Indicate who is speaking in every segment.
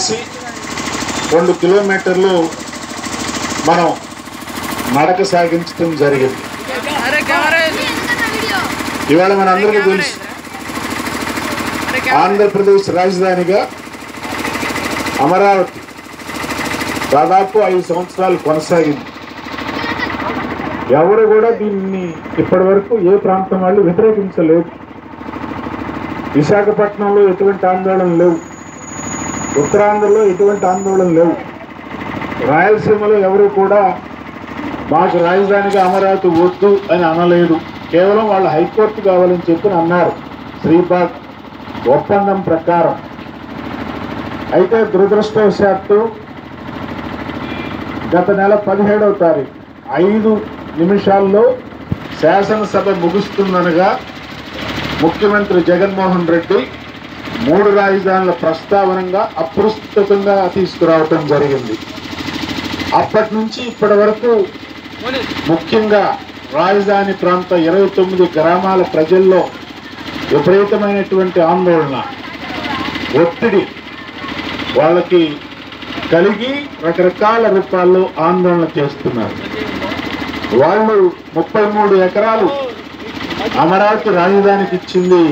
Speaker 1: చేసి రెండు కిలోమీటర్లు మనం నడక సాగించడం జరిగింది
Speaker 2: అరే కెమెరా
Speaker 1: ఇవాళ మన అందరికీ తెలుసు
Speaker 2: అరే
Speaker 1: ఆంధ్రప్రదేశ్ రాజధానిగా అమరావతి దాదాపు ఐదు సంవత్సరాలు కొనసాగింది ఎవరు కూడా దీన్ని ఇప్పటి వరకు ఏ ప్రాంతం వాళ్ళు వ్యతిరేకించలేదు విశాఖపట్నంలో ఎటువంటి ఆందోళన లేవు ఉత్తరాంధ్రలో ఎటువంటి ఆందోళన లేవు రాయలసీమలో ఎవరు కూడా మాకు రాజధానిగా అమరావతి వద్దు అని అనలేదు కేవలం వాళ్ళు హైకోర్టు కావాలని చెప్పి అన్నారు శ్రీపాద్ ఒప్పందం ప్రకారం అయితే దురదృష్టవశాత్తు గత నెల పదిహేడవ తారీఖు ఐదు నిమిషాల్లో శాసనసభ ముగుస్తుందనగా ముఖ్యమంత్రి జగన్మోహన్ రెడ్డి మూడు రాజధానుల ప్రస్తావనగా అప్రస్తుతంగా తీసుకురావటం జరిగింది అప్పటి నుంచి ఇప్పటి వరకు ముఖ్యంగా రాజధాని ప్రాంత ఇరవై తొమ్మిది గ్రామాల ప్రజల్లో విపరీతమైనటువంటి ఆందోళన ఒత్తిడి వాళ్ళకి కలిగి రకరకాల రూపాల్లో ఆందోళన చేస్తున్నారు వాళ్ళు ముప్పై మూడు ఎకరాలు అమరావతి రాజధానికి ఇచ్చింది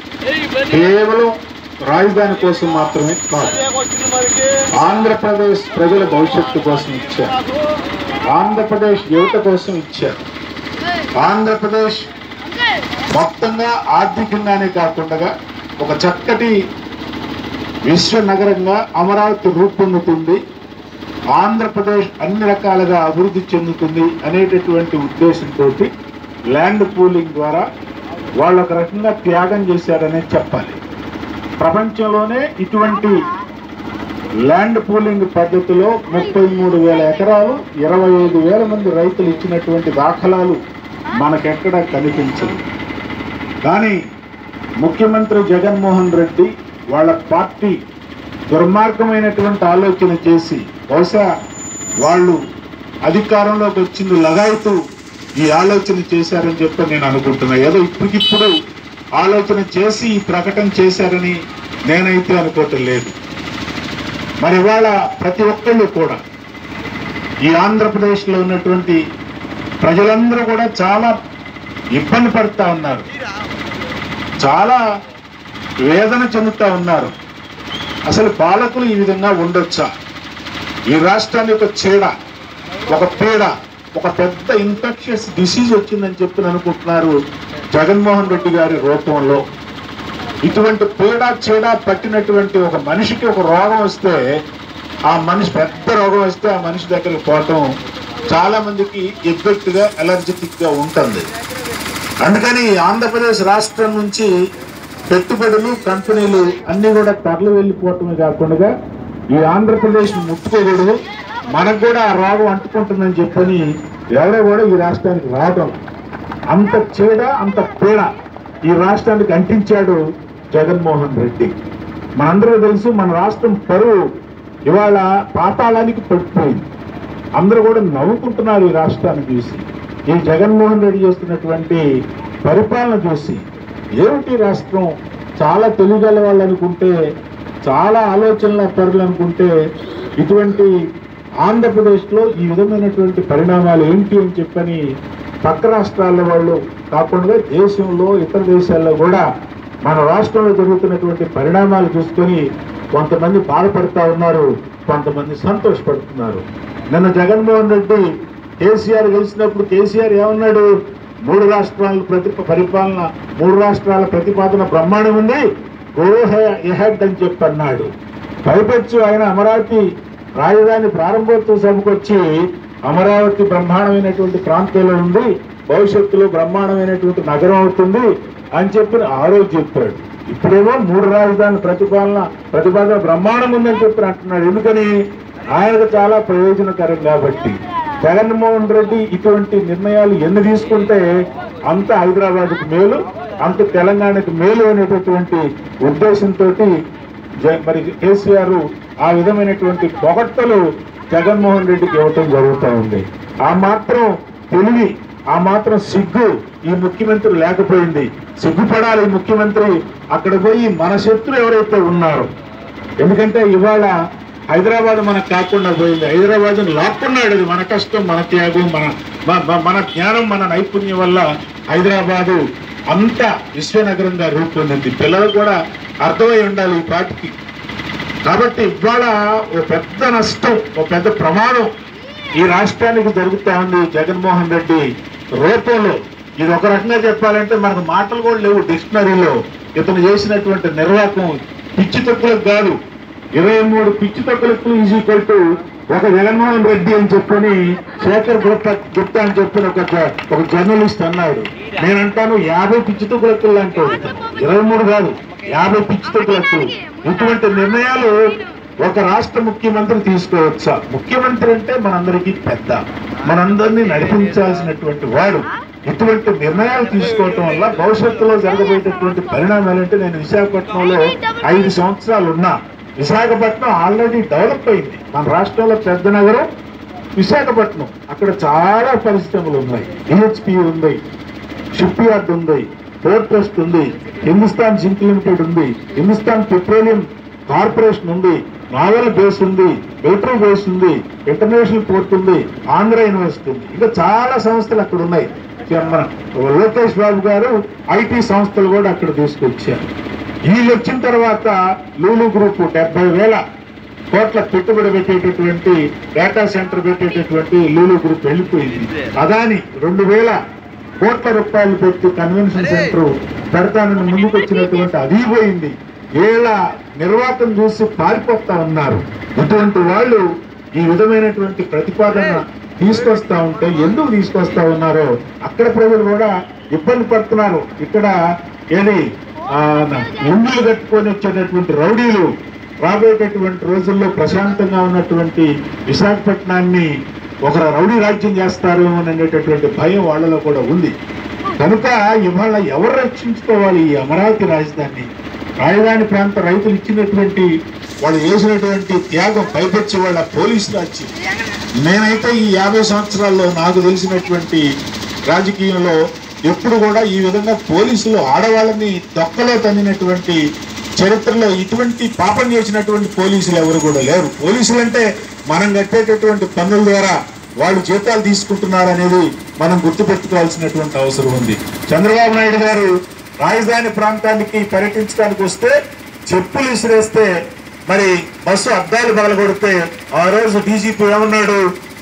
Speaker 1: కేవలం రాజధాని కోసం మాత్రమే కాదు ఆంధ్రప్రదేశ్ ప్రజల భవిష్యత్తు కోసం ఇచ్చారు ఆంధ్రప్రదేశ్ యువత కోసం ఇచ్చారు ఆంధ్రప్రదేశ్ మొత్తంగా ఆర్థికంగానే కాకుండా ఒక చక్కటి విశ్వ నగరంగా అమరావతి రూపొందుతుంది ఆంధ్రప్రదేశ్ అన్ని రకాలుగా అభివృద్ధి చెందుతుంది అనేటటువంటి ఉద్దేశంతో ల్యాండ్ పూలింగ్ ద్వారా వాళ్ళు ఒక రకంగా త్యాగం చేశారనే చెప్పాలి ప్రపంచంలోనే ఇటువంటి ల్యాండ్ పూలింగ్ పద్ధతిలో ముప్పై మూడు వేల ఎకరాలు ఇరవై ఐదు వేల మంది రైతులు ఇచ్చినటువంటి దాఖలాలు మనకెక్కడా కనిపించదు కానీ ముఖ్యమంత్రి జగన్మోహన్ రెడ్డి వాళ్ళ పార్టీ దుర్మార్గమైనటువంటి ఆలోచన చేసి బహుశా వాళ్ళు అధికారంలోకి వచ్చింది లగాయితూ ఈ ఆలోచన చేశారని చెప్పి నేను అనుకుంటున్నా ఏదో ఇప్పటికిప్పుడు ఆలోచన చేసి ఈ ప్రకటన చేశారని నేనైతే అనుకోవటం లేదు మరి ఇవాళ ప్రతి ఒక్కళ్ళు కూడా ఈ ఆంధ్రప్రదేశ్లో ఉన్నటువంటి ప్రజలందరూ కూడా చాలా ఇబ్బంది పడుతూ ఉన్నారు చాలా వేదన చెందుతూ ఉన్నారు అసలు పాలకులు ఈ విధంగా ఉండొచ్చా ఈ రాష్ట్రానికి ఒక చీడ ఒక పీడ ఒక పెద్ద ఇన్ఫెక్షన్స్ డిసీజ్ వచ్చిందని చెప్పి అనుకుంటున్నారు జగన్మోహన్ రెడ్డి గారి రూపంలో ఇటువంటి పీడ చీడ పట్టినటువంటి ఒక మనిషికి ఒక రోగం వస్తే ఆ మనిషి పెద్ద రోగం వస్తే ఆ మనిషి దగ్గరికి పోవటం చాలా మందికి ఎఫెక్ట్ గా ఎలర్జెటిక్ గా ఉంటుంది అందుకని ఆంధ్రప్రదేశ్ రాష్ట్రం నుంచి పెట్టుబడులు కంపెనీలు అన్ని కూడా తరలి వెళ్ళిపోవటమే కాకుండా ఈ ఆంధ్రప్రదేశ్ ముట్టుకోకూడదు మనకు కూడా ఆ రోగం అంటుకుంటుందని చెప్పని ఎవరో కూడా ఈ రాష్ట్రానికి రావటం అంత చీడ అంత పీడ ఈ రాష్ట్రానికి అంటించాడు జగన్మోహన్ రెడ్డి మనందరూ తెలుసు మన రాష్ట్రం పరువు ఇవాళ పాతాళానికి పడిపోయింది అందరూ కూడా నవ్వుకుంటున్నారు ఈ రాష్ట్రాన్ని చూసి ఈ జగన్మోహన్ రెడ్డి చేస్తున్నటువంటి పరిపాలన చూసి ఏమిటి రాష్ట్రం చాలా తెలియగల వాళ్ళు అనుకుంటే చాలా ఆలోచనల పరులు అనుకుంటే ఇటువంటి ఆంధ్రప్రదేశ్లో ఈ విధమైనటువంటి పరిణామాలు ఏంటి అని చెప్పని పక్క రాష్ట్రాల వాళ్ళు కాకుండా దేశంలో ఇతర దేశాల్లో కూడా మన రాష్ట్రంలో జరుగుతున్నటువంటి పరిణామాలు చూసుకొని కొంతమంది బాధపడుతూ ఉన్నారు కొంతమంది సంతోషపడుతున్నారు నిన్న జగన్మోహన్ రెడ్డి కేసీఆర్ గెలిచినప్పుడు కేసీఆర్ ఏమన్నాడు మూడు రాష్ట్రాల ప్రతి పరిపాలన మూడు రాష్ట్రాల ప్రతిపాదన బ్రహ్మాండం ఉంది గో ఎహెడ్ అని చెప్పి అన్నాడు పైపెచ్చు ఆయన అమరావతి రాజధాని ప్రారంభోత్సవ సభకు వచ్చి అమరావతి బ్రహ్మాండమైనటువంటి ప్రాంతంలో ఉంది భవిష్యత్తులో బ్రహ్మాండమైనటువంటి నగరం అవుతుంది అని చెప్పి ఆ రోజు చెప్పాడు ఇప్పుడేమో మూడు రాజధానుల ప్రతిపాలన ప్రతిపాదన బ్రహ్మాండం ఉందని చెప్పి అంటున్నాడు ఎందుకని ఆయనకు చాలా ప్రయోజనకరం కాబట్టి జగన్మోహన్ రెడ్డి ఇటువంటి నిర్ణయాలు ఎన్ని తీసుకుంటే అంత హైదరాబాద్కు మేలు అంత తెలంగాణకు మేలు అనేటటువంటి ఉద్దేశంతో మరి కేసీఆర్ ఆ విధమైనటువంటి పొగట్టలు జగన్మోహన్ రెడ్డికి ఇవ్వటం జరుగుతూ ఉంది ఆ మాత్రం తెలివి ఆ మాత్రం సిగ్గు ఈ ముఖ్యమంత్రి లేకపోయింది సిగ్గుపడాలి ఈ ముఖ్యమంత్రి అక్కడ పోయి మన శత్రులు ఎవరైతే ఉన్నారో ఎందుకంటే ఇవాళ హైదరాబాద్ మనకు కాకుండా పోయింది హైదరాబాద్ లాక్కున్నాడు అది మన కష్టం మన త్యాగం మన మ- మ- మన జ్ఞానం మన నైపుణ్యం వల్ల హైదరాబాదు అంత విశ్వనగరంగా రూపొందింది పిల్లలకు కూడా అర్థమై ఉండాలి ఈ పాటికి కాబట్టి ఇవాళ ఓ పెద్ద నష్టం ఓ పెద్ద ప్రమాదం ఈ రాష్ట్రానికి జరుగుతా ఉంది జగన్మోహన్ రెడ్డి రూపంలో ఇది ఒక రకంగా చెప్పాలంటే మనకు మాటలు కూడా లేవు డిక్షనరీలో ఇతను చేసినటువంటి నిర్వాహకం పిచ్చి తక్కులకు కాదు ఇరవై మూడు పిచ్చి తక్కులకు ఈజ్ ఈక్వల్ టు ఒక జగన్మోహన్ రెడ్డి అని చెప్పని శేఖర్ గుప్తా గుప్తా అని చెప్పిన ఒక జ- ఒక జర్నలిస్ట్ అన్నాడు నేనంటాను యాభై పిచ్చి తక్కులెక్కులు అంటాడు ఇతను. ఇరవై మూడు కాదు యాభై పిచ్చి తక్కులెక్కులు ఇటువంటి నిర్ణయాలు ఒక రాష్ట్ర ముఖ్యమంత్రి తీసుకోవచ్చా ముఖ్యమంత్రి అంటే మనందరికీ పెద్ద మనందరినీ నడిపించాల్సినటువంటి వాడు ఇటువంటి నిర్ణయాలు తీసుకోవటం వల్ల భవిష్యత్తులో జరగబోయేటటువంటి పరిణామాలు అంటే నేను విశాఖపట్నంలో ఐదు సంవత్సరాలు ఉన్నా విశాఖపట్నం ఆల్రెడీ డెవలప్ అయింది మన రాష్ట్రంలో పెద్ద నగరం విశాఖపట్నం అక్కడ చాలా పరిశ్రమలు ఉన్నాయి ఈహెచ్పి ఉంది షిప్ యార్డ్ ఉంది పోర్ట్ ట్రస్ట్ ఉంది హిందుస్థాన్ జింక్ లిమిటెడ్ ఉంది హిందుస్థాన్ పెట్రోలియం కార్పొరేషన్ ఉంది నావల్ బేస్ ఉంది మిలిటరీ బేస్ ఉంది ఇంటర్నేషనల్ పోర్ట్ ఉంది ఆంధ్ర యూనివర్సిటీ ఉంది ఇంకా చాలా సంస్థలు అక్కడ ఉన్నాయి మన లోకేష్ బాబు గారు ఐటీ సంస్థలు కూడా అక్కడ తీసుకొచ్చారు వీళ్ళు వచ్చిన తర్వాత లూలు గ్రూప్ డెబ్బై వేల కోట్ల పెట్టుబడి పెట్టేటటువంటి డేటా సెంటర్ పెట్టేటటువంటి లూలు గ్రూప్ వెళ్ళిపోయింది అదాని రెండు వేల కోట్ల రూపాయలు పెట్టి కన్వెన్షన్ సెంటర్ పెడతానని ముందుకు వచ్చినటువంటి అది పోయింది ఏళ్ళ నిర్వాహకం చూసి పారిపోతా ఉన్నారు ఇటువంటి వాళ్ళు ఈ విధమైనటువంటి ప్రతిపాదన తీసుకొస్తా ఉంటే ఎందుకు తీసుకొస్తా ఉన్నారో అక్కడ ప్రజలు కూడా ఇబ్బంది పడుతున్నారు ఇక్కడ ఏది ఆ, ముందులు కట్టుకొని వచ్చేటటువంటి రౌడీలు రాబోయేటటువంటి రోజుల్లో ప్రశాంతంగా ఉన్నటువంటి విశాఖపట్నాన్ని ఒక రౌడీ రాజ్యం చేస్తారు అనేటటువంటి భయం వాళ్ళలో కూడా ఉంది కనుక ఇవాళ ఎవరు రక్షించుకోవాలి ఈ అమరావతి రాజధాని రాజధాని ప్రాంత రైతులు ఇచ్చినటువంటి వాళ్ళు చేసినటువంటి త్యాగం పైపెచ్చి వాళ్ళ పోలీసు రాజ్యం నేనైతే ఈ యాభై సంవత్సరాల్లో నాకు తెలిసినటువంటి రాజకీయంలో ఎప్పుడు కూడా ఈ విధంగా పోలీసులు ఆడవాళ్ళని దొక్కలో తన్నినటువంటి చరిత్రలో ఇటువంటి పాపం చేసినటువంటి పోలీసులు ఎవరు కూడా లేరు పోలీసులు అంటే మనం కట్టేటటువంటి పన్నుల ద్వారా వాళ్ళు జీతాలు తీసుకుంటున్నారు అనేది మనం గుర్తుపెట్టుకోవాల్సినటువంటి అవసరం ఉంది చంద్రబాబు నాయుడు గారు రాజధాని ప్రాంతానికి పర్యటించడానికి వస్తే చెప్పులు విసిరేస్తే మరి బస్సు అద్దాలు పగలగొడితే ఆ రోజు డీజీపీ ఏమన్నాడు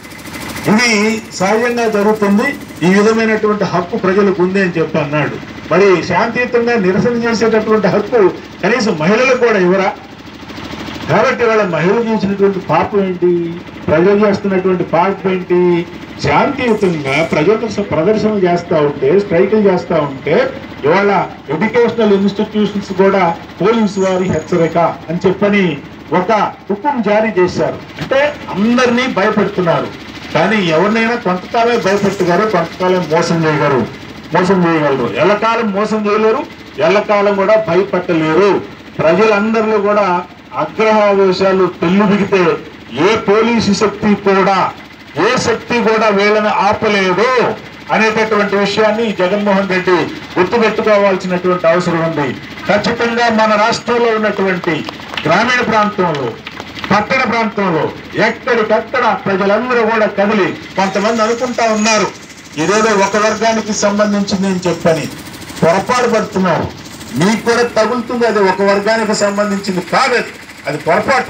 Speaker 1: ఇది సహజంగా జరుగుతుంది ఈ విధమైనటువంటి హక్కు ప్రజలకు ఉంది అని చెప్పి అన్నాడు మరి శాంతియుతంగా నిరసన చేసేటటువంటి హక్కు కనీసం మహిళలకు కూడా ఇవ్వరా కాబట్టి వాళ్ళ మహిళలు చేసినటువంటి పాపం ఏంటి ప్రజలు చేస్తున్నటువంటి పాపం ఏంటి శాంతియుతంగా ప్రజల ప్రదర్శన చేస్తూ ఉంటే స్ట్రైకులు చేస్తూ ఉంటే ఇవాళ ఎడ్యుకేషనల్ ఇన్స్టిట్యూషన్స్ కూడా పోలీసు వారి హెచ్చరిక అని చెప్పని ఒక హుకుం జారీ చేశారు అంటే అందరినీ భయపెడుతున్నారు కానీ ఎవరినైనా కొంతకాలమే భయపెట్టగారు కొంతకాలం మోసం చేయగలరు మోసం చేయగలరు ఎల్లకాలం మోసం చేయలేరు ఎల్లకాలం కూడా భయపెట్టలేరు ప్రజలందరిలో కూడా అగ్రహావేశాలు పెళ్లిబిగితే ఏ పోలీసు శక్తి కూడా ఏ శక్తి కూడా వీళ్ళని ఆపలేదు అనేటటువంటి విషయాన్ని జగన్మోహన్ రెడ్డి గుర్తుపెట్టుకోవాల్సినటువంటి అవసరం ఉంది ఖచ్చితంగా మన రాష్ట్రంలో ఉన్నటువంటి గ్రామీణ ప్రాంతంలో పట్టణ ప్రాంతంలో ఎక్కడికక్కడ ప్రజలందరూ కూడా కదిలి కొంతమంది అనుకుంటా ఉన్నారు ఇదేదో ఒక వర్గానికి సంబంధించింది అని చెప్పని పొరపాటు పడుతున్నారు మీకు కూడా తగులుతుంది అది ఒక వర్గానికి సంబంధించింది కాదు అది. అది పొరపాటు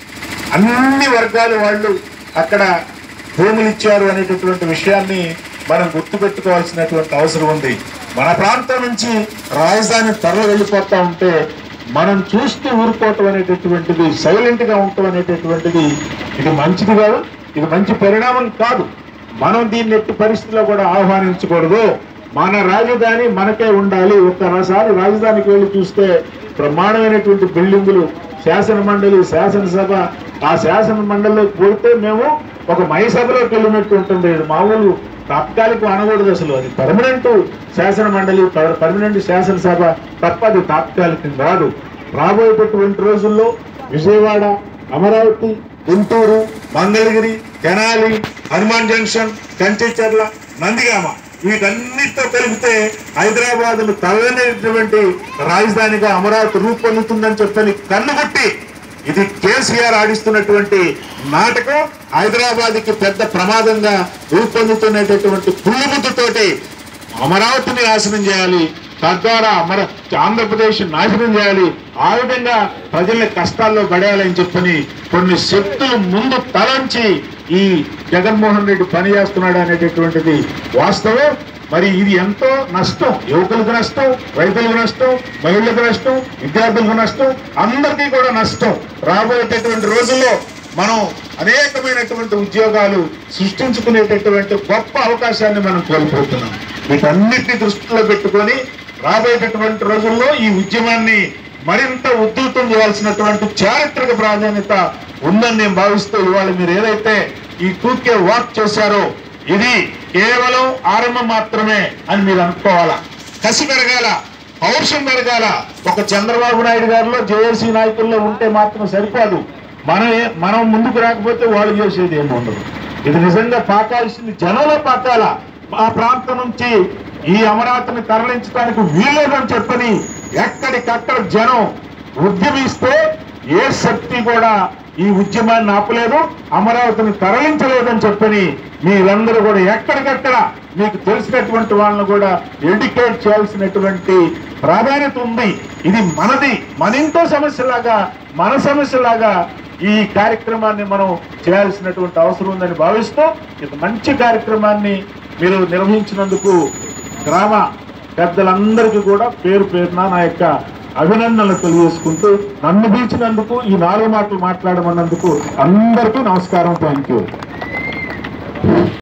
Speaker 1: అన్ని వర్గాల వాళ్ళు అక్కడ భూములు ఇచ్చారు అనేటటువంటి విషయాన్ని మనం గుర్తుపెట్టుకోవాల్సినటువంటి అవసరం ఉంది మన ప్రాంతం నుంచి రాజధాని తరలి వెళ్ళిపోతా ఉంటే మనం చూస్తూ ఊరుకోవటం అనేటటువంటిది సైలెంట్ గా ఉండటం అనేటటువంటిది ఇది మంచిది కాదు ఇది మంచి పరిణామం కాదు మనం దీన్ని ఎట్టి పరిస్థితిలో కూడా ఆహ్వానించకూడదు మన రాజధాని మనకే ఉండాలి ఒక్కసారి రాజధానికి వెళ్ళి చూస్తే బ్రహ్మాండమైనటువంటి బిల్డింగులు శాసన మండలి శాసనసభ ఆ శాసన మండలిలోకి పోతే మేము ఒక మైసభలోకి వెళ్ళినట్టు ఉంటుంది ఇది మామూలు తాత్కాలికం అనకూడదు అసలు అది పర్మనెంట్ శాసన మండలి పర్- పర్మనెంట్ శాసనసభ తప్ప అది తాత్కాలికం కాదు రాబోయేటటువంటి రోజుల్లో విజయవాడ అమరావతి గుంటూరు మంగళగిరి తెనాలి హనుమాన్ జంక్షన్ కంచెచర్ల నందిగామ వీటన్నిటితో కలిపితే హైదరాబాద్ తలనేటువంటి రాజధానిగా అమరావతి రూపొందుతుందని చెప్పని కన్నుగొట్టి ఇది కేసీఆర్ ఆడిస్తున్నటువంటి నాటకం హైదరాబాద్ కి పెద్ద ప్రమాదంగా రూపొందుతున్నటువంటి కుళ్ళుముద్దుతోటి అమరావతిని నాశనం చేయాలి తద్వారా అమర ఆంధ్రప్రదేశ్ నాశనం చేయాలి ఆ విధంగా ప్రజల్ని కష్టాల్లో పడేయాలని చెప్పని కొన్ని శక్తులు ముందు తలంచి ఈ జగన్మోహన్ రెడ్డి పని చేస్తున్నాడు అనేటటువంటిది వాస్తవం మరి ఇది ఎంతో నష్టం యువకులకు నష్టం రైతులకు నష్టం మహిళలకు నష్టం విద్యార్థులకు నష్టం అందరికీ కూడా నష్టం రాబోయేటటువంటి రోజుల్లో మనం అనేకమైనటువంటి ఉద్యోగాలు సృష్టించుకునేటటువంటి గొప్ప అవకాశాన్ని మనం కోల్పోతున్నాం వీటన్నిటిని దృష్టిలో పెట్టుకొని రాబోయేటటువంటి రోజుల్లో ఈ ఉద్యమాన్ని మరింత ఉధృతం చేయాల్సినటువంటి చారిత్రక ప్రాధాన్యత ఉందని నేను భావిస్తూ ఇవాళ మీరు ఏదైతే ఈ టూకే వాక్ చేశారో ఇది కేవలం ఆరంభం మాత్రమే అని మీరు అనుకోవాలా కసి పెరగాల పౌరుషం పెరగాల ఒక చంద్రబాబు నాయుడు గారిలో జేఏసీ నాయకుల్లో ఉంటే మాత్రం సరిపోదు మనం ఏ- మనం ముందుకు రాకపోతే వాళ్ళు చేసేది ఏమి ఉండదు ఇది నిజంగా పాకాల్సింది జనంలో పాకాల ఆ ప్రాంతం నుంచి ఈ అమరావతిని తరలించడానికి వీల్లేదని చెప్పని ఎక్కడికక్కడ జనం ఉద్యమిస్తే ఏ శక్తి కూడా ఈ ఉద్యమాన్ని ఆపలేదు అమరావతిని తరలించలేదని చెప్పని మీరందరూ కూడా ఎక్కడికక్కడ మీకు తెలిసినటువంటి వాళ్ళని కూడా ఎడ్యుకేట్ చేయాల్సినటువంటి ప్రాధాన్యత ఉంది ఇది మనది మన ఇంట్లో సమస్యలాగా మన సమస్యలాగా ఈ కార్యక్రమాన్ని మనం చేయాల్సినటువంటి అవసరం ఉందని భావిస్తూ ఇది మంచి కార్యక్రమాన్ని మీరు నిర్వహించినందుకు గ్రామ పెద్దలందరికీ కూడా పేరు పేరున నా యొక్క అభినందనలు తెలియజేసుకుంటూ నన్ను పిలిచినందుకు ఈ నాలుగు మాటలు మాట్లాడమన్నందుకు అందరికీ నమస్కారం థ్యాంక్ యూ